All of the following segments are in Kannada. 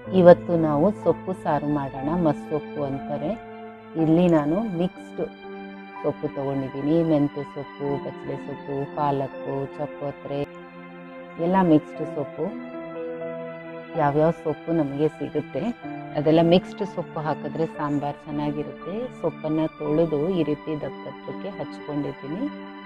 ಇವತ್ತು ನಾವು ಸೊಪ್ಪು ಸಾರು ಮಾಡೋಣ ಮಸ್ಸೊಪ್ಪು ಅಂತಾರೆ ಇಲ್ಲಿ ನಾನು ಮಿಕ್ಸ್ಡ್ ಸೊಪ್ಪು ತೊಗೊಂಡಿದ್ದೀನಿ ಮೆಂತ್ಯ ಸೊಪ್ಪು ಬಚ್ಚಲೆ ಸೊಪ್ಪು ಪಾಲಕ್ಕು ಚಪ್ಪೊತ್ರೆ ಎಲ್ಲ ಮಿಕ್ಸ್ಡ್ ಸೊಪ್ಪು ಯಾವ್ಯಾವ ಸೊಪ್ಪು ನಮಗೆ ಸಿಗುತ್ತೆ ಅದೆಲ್ಲ ಮಿಕ್ಸ್ಡ್ ಸೊಪ್ಪು ಹಾಕಿದ್ರೆ ಸಾಂಬಾರು ಚೆನ್ನಾಗಿರುತ್ತೆ ಸೊಪ್ಪನ್ನು ತೊಳೆದು ಈ ರೀತಿ ದಪ್ಪ ದಪ್ಪಕ್ಕೆ ಹಚ್ಕೊಂಡಿದ್ದೀನಿ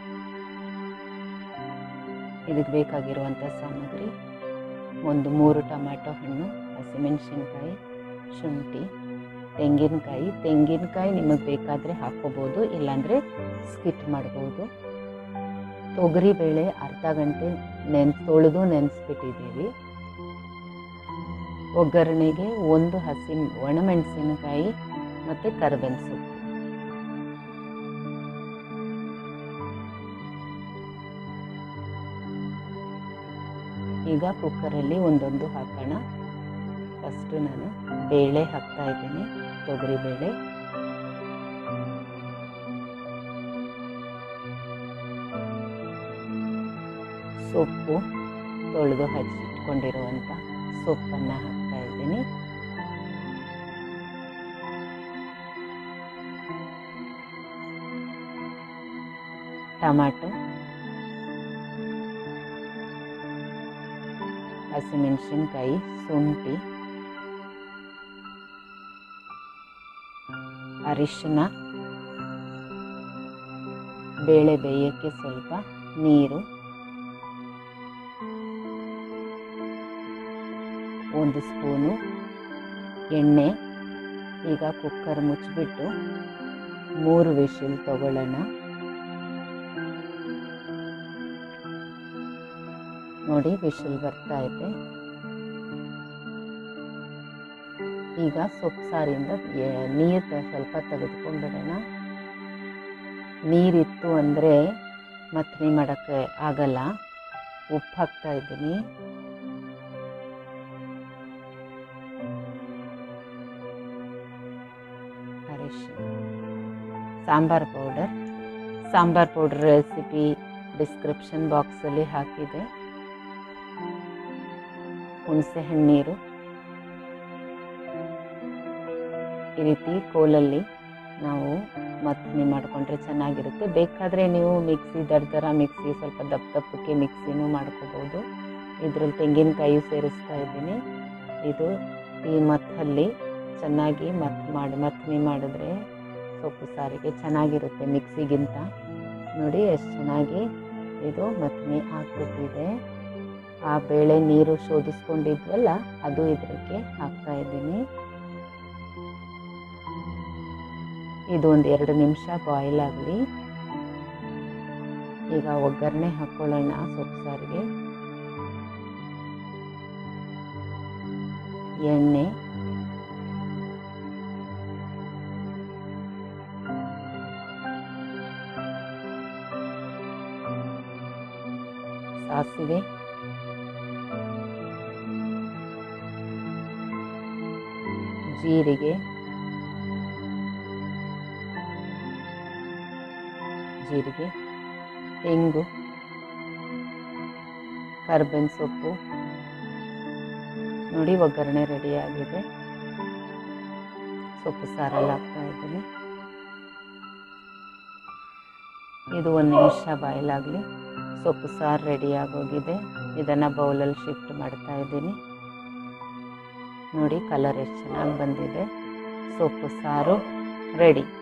ಇದಕ್ಕೆ ಬೇಕಾಗಿರುವಂಥ ಸಾಮಗ್ರಿ ಒಂದು ಮೂರು ಟೊಮ್ಯಾಟೊ ಹಣ್ಣು ಹಸಿಮೆಣಸಿನ್ಕಾಯಿ ಶುಂಠಿ ತೆಂಗಿನಕಾಯಿ ತೆಂಗಿನಕಾಯಿ ನಿಮಗೆ ಬೇಕಾದರೆ ಹಾಕೋಬೋದು ಇಲ್ಲಾಂದರೆ ಸ್ಕಿಟ್ ಮಾಡ್ಬೋದು ತೊಗರಿಬೇಳೆ ಅರ್ಧ ಗಂಟೆ ನೆನ್ ತೊಳೆದು ನೆನೆಸ್ಬಿಟ್ಟಿದ್ದೀವಿ ಒಗ್ಗರಣೆಗೆ ಒಂದು ಹಸಿ ಒಣಮೆಣಸಿನಕಾಯಿ ಮತ್ತು ಕರ್ಬೇವಿನ ಸೊಪ್ಪು ಈಗ ಕುಕ್ಕರಲ್ಲಿ ಒಂದೊಂದು ಹಾಕೋಣ ಫಸ್ಟು ನಾನು ಬೇಳೆ ಹಾಕ್ತಾ ಇದ್ದೀನಿ ತೊಗರಿ ಬೇಳೆ ಸೊಪ್ಪು ತೊಳೆದು ಹಚ್ಚಿಟ್ಕೊಂಡಿರುವಂಥ ಸೊಪ್ಪನ್ನು ಹಾಕ್ತಾ ಇದ್ದೀನಿ ಟಮಾಟೊ ಹಸಿಮೆಣಸಿನ್ಕಾಯಿ ಶುಂಠಿ ಅರಿಶಿನ ಬೇಳೆ ಬೇಯೋಕ್ಕೆ ಸ್ವಲ್ಪ ನೀರು ಒಂದು ಸ್ಪೂನು ಎಣ್ಣೆ ಈಗ ಕುಕ್ಕರ್ ಮುಚ್ಚಿಬಿಟ್ಟು ಮೂರು ವಿಶಿಲ್ ತಗೊಳ್ಳೋಣ ನೋಡಿ ವಿಶಿಲ್ ಬರ್ತಾ ಇದೆ ಈಗ ಸೊಪ್ಪು ಸಾರಿಂದ ನೀರು ಸ್ವಲ್ಪ ತೆಗೆದುಕೊಂಡ್ಬಿಡೋಣ ನೀರಿತ್ತು ಅಂದರೆ ಮಥ್ನಿ ಮಾಡೋಕ್ಕೆ ಆಗಲ್ಲ ಉಪ್ಪು ಹಾಕ್ತಾ ಇದ್ದೀನಿ ಅರಿಶಿನ sambar powder sambar powder recipe description ಬಾಕ್ಸಲ್ಲಿ ಹಾಕಿದೆ ಹುಣಸೆ ಹಣ್ಣೀರು ಈ ರೀತಿ ಕೋಲಲ್ಲಿ ನಾವು ಮಥ್ನಿ ಮಾಡಿಕೊಂಡ್ರೆ ಚೆನ್ನಾಗಿರುತ್ತೆ ಬೇಕಾದರೆ ನೀವು ಮಿಕ್ಸಿ ದರ್ದರ ಮಿಕ್ಸಿ ಸ್ವಲ್ಪ ದಪ್ಪ ದಪ್ಪಕ್ಕೆ ಮಿಕ್ಸಿನೂ ಮಾಡ್ಕೋಬೋದು ಇದರಲ್ಲಿ ತೆಂಗಿನಕಾಯಿ ಸೇರಿಸ್ತಾ ಇದ್ದೀನಿ ಇದು ಈ ಮತ್ತಲ್ಲಿ ಚೆನ್ನಾಗಿ ಮತ್ ಮಾಡಿ ಮಥ್ನಿ ಮಾಡಿದ್ರೆ ಸೊಪ್ಪು ಸಾರಿಗೆ ಚೆನ್ನಾಗಿರುತ್ತೆ ಮಿಕ್ಸಿಗಿಂತ ನೋಡಿ ಎಷ್ಟು ಚೆನ್ನಾಗಿ ಇದು ಮಥ್ನಿ ಆಗ್ಬಿಟ್ಟಿದೆ ಆ ಬೇಳೆ ನೀರು ಶೋಧಿಸ್ಕೊಂಡಿದ್ವಲ್ಲ ಅದು ಇದಕ್ಕೆ ಹಾಕ್ತಾ ಇದ್ದೀನಿ ಇದು ಒಂದು ಎರಡು ನಿಮಿಷ ಬಾಯ್ಲ್ ಆಗಲಿ ಈಗ ಒಗ್ಗರಣೆ ಹಾಕ್ಕೊಳ್ಳೋಣ ಸೊಪ್ಪು ಸಾರಿಗೆ ಎಣ್ಣೆ ಸಾಸಿವೆ ಜೀರಿಗೆ ಜೀರಿಗೆ ತೆಂಗು ಕರ್ಬೇವಿನ ಸೊಪ್ಪು ನೋಡಿ ಒಗ್ಗರಣೆ ರೆಡಿಯಾಗಿದೆ ಸೊಪ್ಪು ಸಾರಲ್ಲಿ ಹಾಕ್ತಾ ಇದ್ದೀನಿ ಇದು ಒಂದು ನಿಮಿಷ ಬಾಯ್ಲಾಗಲಿ ಸೊಪ್ಪು ಸಾರು ರೆಡಿ ಆಗೋಗಿದೆ ಇದನ್ನು ಬೌಲಲ್ಲಿ ಶಿಫ್ಟ್ ಮಾಡ್ತಾ ಇದ್ದೀನಿ ನೋಡಿ ಕಲರ್ ಎಷ್ಟು ಚೆನ್ನಾಗಿ ಬಂದಿದೆ ಸೊಪ್ಪು ಸಾರು ರೆಡಿ